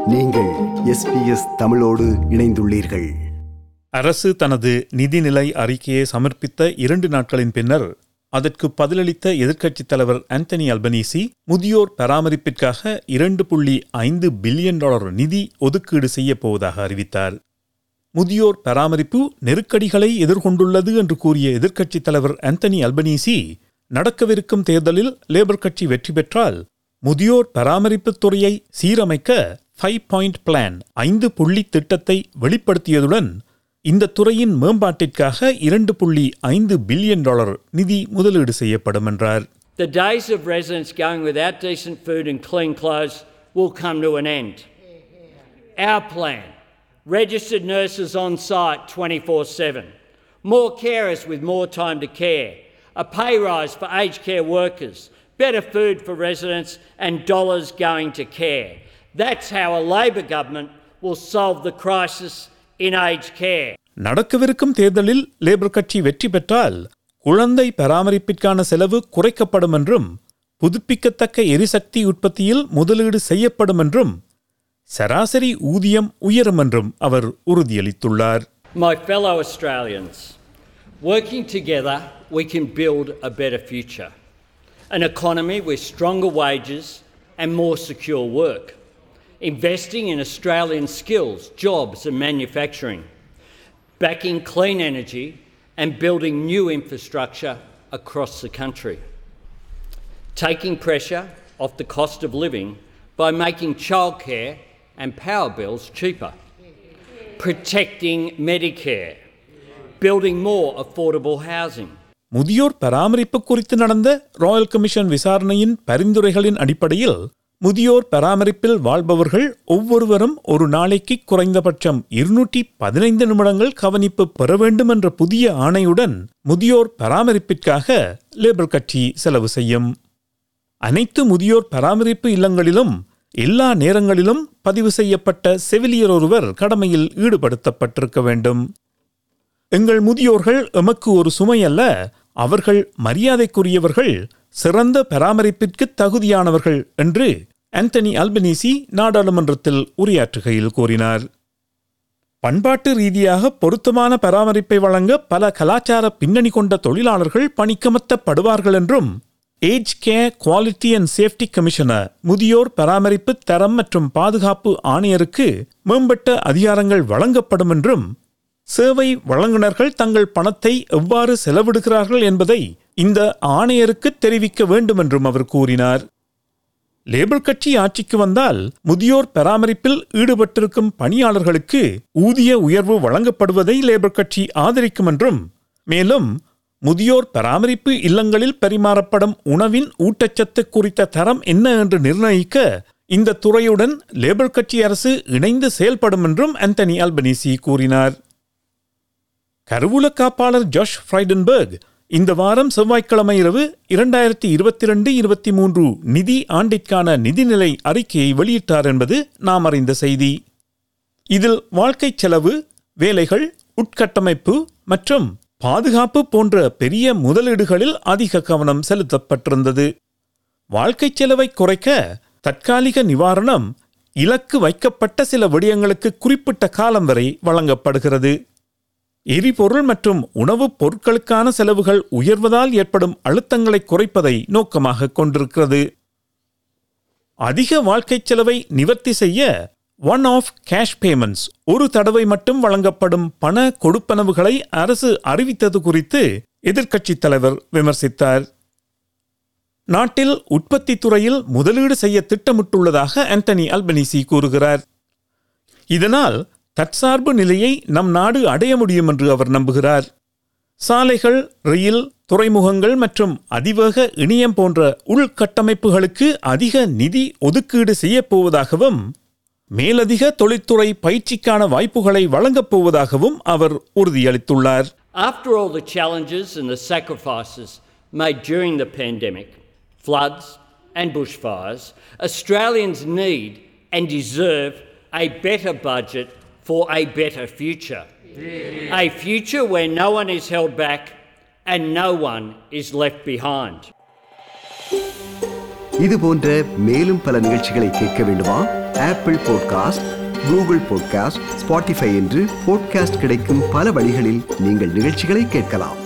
நீங்கள் எஸ்பிஎஸ் தமிழோடு இணைந்துள்ளீர்கள் அரசு தனது நிதிநிலை அறிக்கையை சமர்ப்பித்த இரண்டு நாட்களின் பின்னர் அதற்கு பதிலளித்த எதிர்க்கட்சித் தலைவர் ஆந்தனி அல்பனீசி முதியோர் பராமரிப்பிற்காக இரண்டு புள்ளி ஐந்து பில்லியன் டாலர் நிதி ஒதுக்கீடு செய்யப் போவதாக அறிவித்தார் முதியோர் பராமரிப்பு நெருக்கடிகளை எதிர்கொண்டுள்ளது என்று கூறிய எதிர்க்கட்சித் தலைவர் ஆந்தனி அல்பனீசி நடக்கவிருக்கும் தேர்தலில் லேபர் கட்சி வெற்றி பெற்றால் முதியோர் பராமரிப்புத் துறையை சீரமைக்க ஃபைவ் பாயிண்ட் பிளான் ஐந்து புள்ளி திட்டத்தை வெளிப்படுத்தியதுடன் இந்த துறையின் மேம்பாட்டிற்காக இரண்டு புள்ளி ஐந்து பில்லியன் டாலர் நிதி முதலீடு செய்யப்படும் என்றார் The days of residents going without decent food and clean clothes will come to an end. Our plan registered nurses on site 24 7, more carers with more time to care, a pay rise for aged care workers, better food for residents, and dollars going to care. That's how a Labor government will solve the crisis in aged care. நடக்கவிருக்கும் தேர்தலில் labour கட்சி வெற்றி பெற்றால் குழந்தை பராமரிப்பிற்கான செலவு குறைக்கப்படும் என்றும் புதுப்பிக்கத்தக்க எரிசக்தி உற்பத்தியில் முதலீடு செய்யப்படும் என்றும் சராசரி ஊதியம் உயரும் என்றும் அவர் உறுதியளித்துள்ளார் My fellow Australians, working together, we can build a better future. An economy with stronger wages and more secure work. Investing in Australian skills, jobs, and manufacturing. Backing clean energy and building new infrastructure across the country. Taking pressure off the cost of living by making childcare and power bills cheaper protecting Medicare, building more affordable housing. முதியோர் பராமரிப்பு குறித்து நடந்த Royal commission விசாரணையின் பரிந்துரைகளின் அடிப்படையில் முதியோர் பராமரிப்பில் வாழ்பவர்கள் ஒவ்வொருவரும் ஒரு நாளைக்கு குறைந்தபட்சம் இருநூற்றி பதினைந்து நிமிடங்கள் கவனிப்பு பெற வேண்டும் என்ற புதிய ஆணையுடன் முதியோர் பராமரிப்பிற்காக லேபர் கட்சி செலவு செய்யும் அனைத்து முதியோர் பராமரிப்பு இல்லங்களிலும் எல்லா நேரங்களிலும் பதிவு செய்யப்பட்ட செவிலியர் ஒருவர் கடமையில் ஈடுபடுத்தப்பட்டிருக்க வேண்டும் எங்கள் முதியோர்கள் எமக்கு ஒரு சுமை அல்ல அவர்கள் மரியாதைக்குரியவர்கள் சிறந்த பராமரிப்பிற்கு தகுதியானவர்கள் என்று ஆந்தனி அல்பனீசி நாடாளுமன்றத்தில் உரையாற்றுகையில் கூறினார் பண்பாட்டு ரீதியாக பொருத்தமான பராமரிப்பை வழங்க பல கலாச்சார பின்னணி கொண்ட தொழிலாளர்கள் பணிக்கமர்த்தப்படுவார்கள் என்றும் age care quality and safety commissioner முதியோர் பராமரிப்பு தரம் மற்றும் பாதுகாப்பு ஆணையருக்கு மேம்பட்ட அதிகாரங்கள் வழங்கப்படும் என்றும் சேவை வழங்குனர்கள் தங்கள் பணத்தை எவ்வாறு செலவிடுகிறார்கள் என்பதை இந்த ஆணையருக்கு தெரிவிக்க வேண்டும் என்றும் அவர் கூறினார் லேபர் கட்சி ஆட்சிக்கு வந்தால் முதியோர் பராமரிப்பில் ஈடுபட்டிருக்கும் பணியாளர்களுக்கு ஊதிய உயர்வு வழங்கப்படுவதை லேபர் கட்சி ஆதரிக்கும் என்றும் மேலும் முதியோர் பராமரிப்பு இல்லங்களில் பரிமாறப்படும் உணவின் ஊட்டச்சத்து குறித்த தரம் என்ன என்று நிர்ணயிக்க இந்த துறையுடன் லேபர் கட்சி அரசு இணைந்து செயல்படும் என்றும் ஆந்தனி அல்பனீசி கூறினார் கருவூல காப்பாளர் ஜாஷ் ஃப்ரைடன்பர்க் இந்த வாரம் செவ்வாய்க்கிழமை இரவு இரண்டாயிரத்தி இருபத்தி ரெண்டு இருபத்தி மூன்று நிதி ஆண்டிற்கான நிதிநிலை அறிக்கையை வெளியிட்டார் என்பது நாம் அறிந்த செய்தி இதில் வாழ்க்கை செலவு வேலைகள் உட்கட்டமைப்பு மற்றும் பாதுகாப்பு போன்ற பெரிய முதலீடுகளில் அதிக கவனம் செலுத்தப்பட்டிருந்தது வாழ்க்கை செலவை குறைக்க தற்காலிக நிவாரணம் இலக்கு வைக்கப்பட்ட சில விடயங்களுக்கு குறிப்பிட்ட காலம் வரை வழங்கப்படுகிறது எரிபொருள் மற்றும் உணவுப் பொருட்களுக்கான செலவுகள் உயர்வதால் ஏற்படும் அழுத்தங்களை குறைப்பதை நோக்கமாக கொண்டிருக்கிறது அதிக வாழ்க்கைச் செலவை நிவர்த்தி செய்ய ஒன் ஆஃப் கேஷ் பேமெண்ட்ஸ் ஒரு தடவை மட்டும் வழங்கப்படும் பண கொடுப்பனவுகளை அரசு அறிவித்தது குறித்து எதிர்க்கட்சித் தலைவர் விமர்சித்தார் நாட்டில் உற்பத்தி துறையில் முதலீடு செய்ய திட்டமிட்டுள்ளதாக ஆண்டனி அல்பனிசி கூறுகிறார் இதனால் தற்சார்பு நிலையை நம் நாடு அடைய முடியும் என்று அவர் நம்புகிறார் சாலைகள் ரயில் துறைமுகங்கள் மற்றும் அதிவேக இணையம் போன்ற உள்கட்டமைப்புகளுக்கு அதிக நிதி ஒதுக்கீடு செய்யப் போவதாகவும் மேலதிக தொழில்துறை பயிற்சிக்கான வாய்ப்புகளை வழங்கப் போவதாகவும் அவர் உறுதியளித்துள்ளார் After all the challenges and the sacrifices made during the pandemic, floods and bushfires, Australians need and deserve a better budget for a better future. A future where no one is held back and no one is left behind. இது போன்ற மேலும் பல நிகழ்ச்சிகளை கேட்க வேண்டுமா Apple podcast Google podcast Spotify என்று podcast கிடைக்கும் பல வழிகளில் நீங்கள் நிகழ்ச்சிகளை கேட்கலாம்